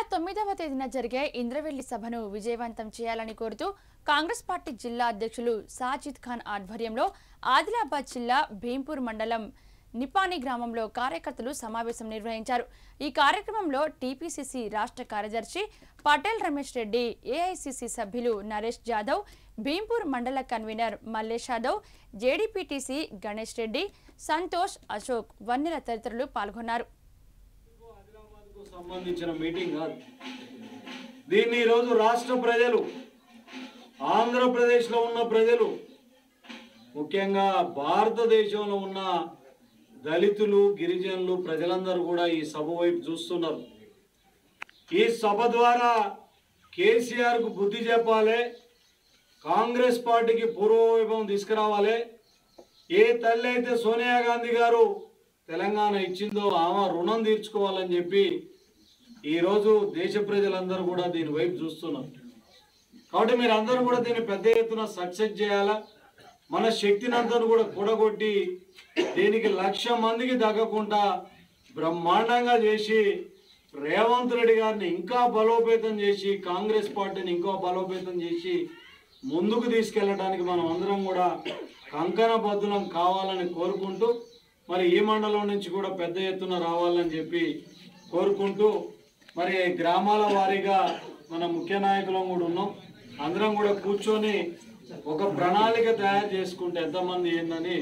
తొమ్మిదవ తేదీన జరిగే ఇంద్రవెల్లి సభను విజయవంతం చేయాలని కోరుతూ కాంగ్రెస్ పార్టీ జిల్లా అధ్యక్షులు సాజిద్ ఖాన్ ఆధ్వర్యంలో ఆదిలాబాద్ జిల్లా భీంపూర్ మండలం నిపాని గ్రామంలో కార్యకర్తలు సమావేశం నిర్వహించారు ఈ కార్యక్రమంలో టీపీసీసీ రాష్ట్ర కార్యదర్శి పటేల్ రమేష్ రెడ్డి ఏఐసీసీ సభ్యులు నరేష్ జాదవ్ భీంపూర్ మండల కన్వీనర్ మల్లేష్ యాదవ్ జేడీపీటీసీ గణేష్ రెడ్డి సంతోష్ అశోక్ వన్నెల తదితరులు పాల్గొన్నారు ఆదిలాబాద్కు సంబంధించిన మీటింగ్ కాదు దీన్ని ఈరోజు రాష్ట్ర ప్రజలు ఆంధ్రప్రదేశ్లో ఉన్న ప్రజలు ముఖ్యంగా భారతదేశంలో ఉన్న దళితులు గిరిజనులు ప్రజలందరూ కూడా ఈ సభ వైపు చూస్తున్నారు ఈ సభ ద్వారా కేసీఆర్కు బుద్ధి చెప్పాలి కాంగ్రెస్ పార్టీకి పూర్వవైభవం తీసుకురావాలి ఏ తల్లి అయితే సోనియా గాంధీ గారు తెలంగాణ ఇచ్చిందో ఆమె రుణం తీర్చుకోవాలని చెప్పి ఈరోజు దేశ ప్రజలందరూ కూడా దీని వైపు చూస్తున్నారు కాబట్టి మీరు అందరూ కూడా దీన్ని పెద్ద ఎత్తున సక్సెస్ చేయాలా మన శక్తిని అంతా కూడా కూడగొట్టి దీనికి లక్ష మందికి తగ్గకుండా బ్రహ్మాండంగా చేసి రేవంత్ రెడ్డి గారిని ఇంకా బలోపేతం చేసి కాంగ్రెస్ పార్టీని ఇంకా బలోపేతం చేసి ముందుకు తీసుకెళ్ళడానికి మనం అందరం కూడా కంకణ బద్దులం కావాలని కోరుకుంటూ మరి ఈ మండలం నుంచి కూడా పెద్ద ఎత్తున రావాలని చెప్పి కోరుకుంటూ మరి గ్రామాల వారీగా మన ముఖ్య నాయకులం కూడా ఉన్నాం అందరం కూడా కూర్చొని ఒక ప్రణాళిక తయారు చేసుకుంటే ఎంతమంది ఏందని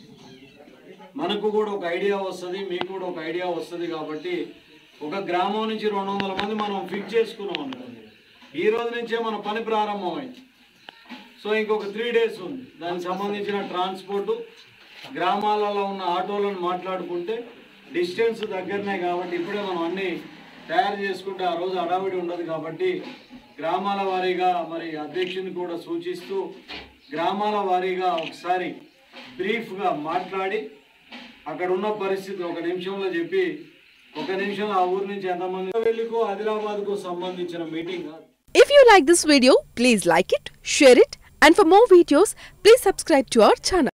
మనకు కూడా ఒక ఐడియా వస్తుంది మీకు కూడా ఒక ఐడియా వస్తుంది కాబట్టి ఒక గ్రామం నుంచి రెండు వందల మంది మనం ఫిక్స్ చేసుకున్నాం అనుకోండి ఈ రోజు నుంచే మన పని ప్రారంభమైంది సో ఇంకొక త్రీ డేస్ ఉంది దానికి సంబంధించిన ట్రాన్స్పోర్టు గ్రామాలలో ఉన్న ఆటోలను మాట్లాడుకుంటే డిస్టెన్స్ దగ్గరనే కాబట్టి ఇప్పుడే మనం అన్ని తయారు చేసుకుంటే ఆ రోజు హడావిడి ఉండదు కాబట్టి గ్రామాల వారీగా మరి అధ్యక్షుని కూడా సూచిస్తూ గ్రామాల వారీగా ఒకసారి బ్రీఫ్గా మాట్లాడి అక్కడ ఉన్న పరిస్థితి ఒక నిమిషంలో చెప్పి ఒక నిమిషంలో ఆ ఊరు నుంచి ఎంతమంది వెళ్ళికో ఆదిలాబాద్కు సంబంధించిన మీటింగ్ కాదు If you like this video, please like it, share it, and for more videos, please subscribe to our channel.